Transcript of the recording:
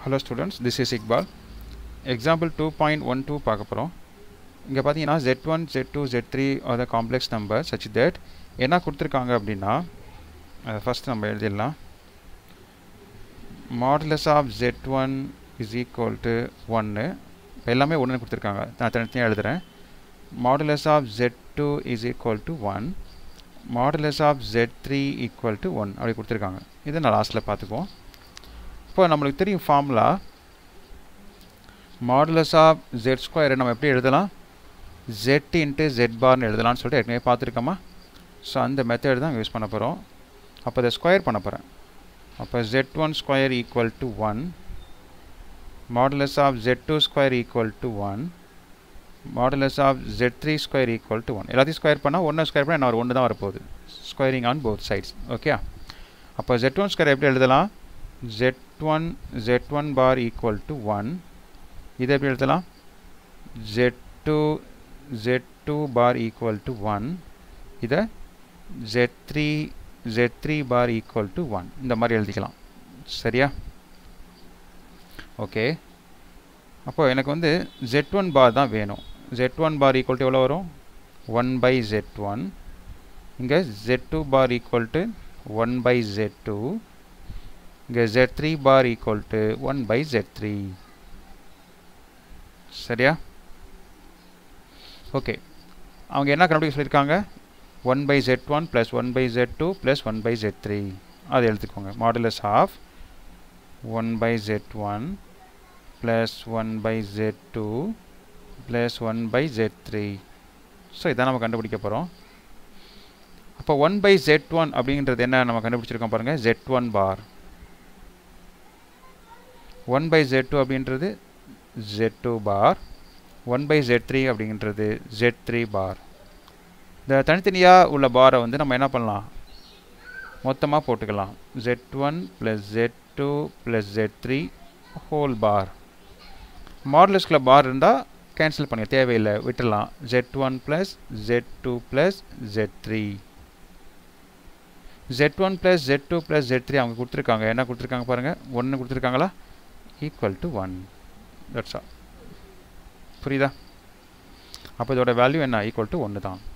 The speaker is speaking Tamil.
hello students this is Iqbal example two point one two பார்க்க போகிறோம் இங்கே பார்த்தீங்கன்னா Z one Z two Z three are the complex number such that என்ன கொடுத்துருக்காங்க அப்படின்னா ஃபஸ்ட் நம்ம எழுதிடலாம் modulus of Z one is equal to ஒன்று இப்போ எல்லாமே ஒன்று கொடுத்துருக்காங்க நான் தனித்தனியாக எழுதுகிறேன் modulus of Z two is equal to one modulus of Z three equal to one அப்படி கொடுத்துருக்காங்க இதை நான் லாஸ்ட்டில் பார்த்துக்குவோம் இப்போ நம்மளுக்கு தெரியும் ஃபார்முலா மாடுலஸ் ஆஃப் ஜெட் ஸ்கொயரை நம்ம எப்படி எழுதலாம் ஜெட் இன்ட்டு ஜெட் பார்னு எழுதலாம்னு சொல்லிட்டு ஏற்கனவே பார்த்துருக்கோமா ஸோ அந்த மெத்தட் தான் யூஸ் பண்ண போகிறோம் அப்போ அதை ஸ்கொயர் பண்ண போகிறேன் அப்போ Z one square equal to one modulus of Z two square equal to one modulus of Z three square equal to one எல்லாத்தையும் ஸ்கொயர் பண்ணால் ஒன்று ஸ்கொயர் பண்ணால் என்ன ஒரு ஒன்று தான் வரப்போகுது squaring on both sides okay அப்போ ஜெட் ஒன் ஸ்கொயர் எப்படி எழுதலாம் z1 z1 bar equal to 1 இதை எப்படி எழுதலாம் z2 z2 bar equal to 1 இதை z3 z3 bar equal to 1 இந்த மாதிரி எழுதிக்கலாம் சரியா ஓகே அப்போ எனக்கு வந்து z1 bar தான் வேணும் z1 bar equal to எவ்வளோ வரும் 1 by z1 இங்கே z2 bar equal to 1 by z2 இங்கே z3 bar equal to 1 by z3 சரியா ஓகே அவங்க என்ன கண்டுபிடிக்க சொல்லியிருக்காங்க 1 by z1 plus 1 by z2 plus 1 by z3 அது எழுதிக்கோங்க modulus of 1 by z1 plus 1 by z2 plus 1 by z3 so இதான் நம்ம கண்டுபிடிக்க போகிறோம் அப்போ 1 by z1 அப்படின்றது என்ன நம்ம கண்டுபிடிச்சிருக்கோம் பாருங்கள் z1 bar one by Z two அப்படின்றது Z two bar one by Z three அப்படின்றது ஜெட் த்ரீ பார் இந்த தனித்தனியாக உள்ள பாரை வந்து நம்ம என்ன பண்ணலாம் மொத்தமாக போட்டுக்கலாம் Z one plus Z two plus Z three whole bar மாடலஸ்கில் பார் இருந்தால் கேன்சல் பண்ணி தேவையில்லை விட்டுடலாம் Z one plus Z two plus Z three Z one plus Z two plus Z three அவங்க கொடுத்துருக்காங்க என்ன கொடுத்துருக்காங்க பாருங்கள் ஒன்று கொடுத்துருக்காங்களா equal to one that's all புரியுதா அப்போ இதோட வேல்யூ என்ன ஈக்குவல் டு ஒன்று தான்